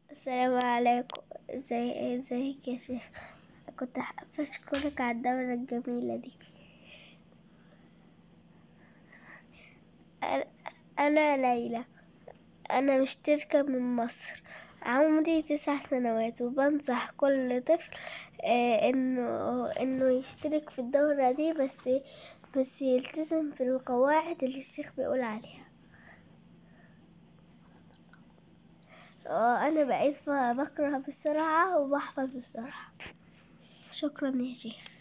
السلام عليكم ازي ازيك يا شيخ كنت حابة اشكرك على الدورة الجميلة دي أنا- انا ليلى انا مشتركة من مصر عمري تسع سنوات وبنصح كل طفل آه، انه انه يشترك في الدورة دي بس بس يلتزم في القواعد اللي الشيخ بيقول عليها آه، انا بقيت ب- بقرا بسرعة وبحفظ بسرعة شكرا يا شيخ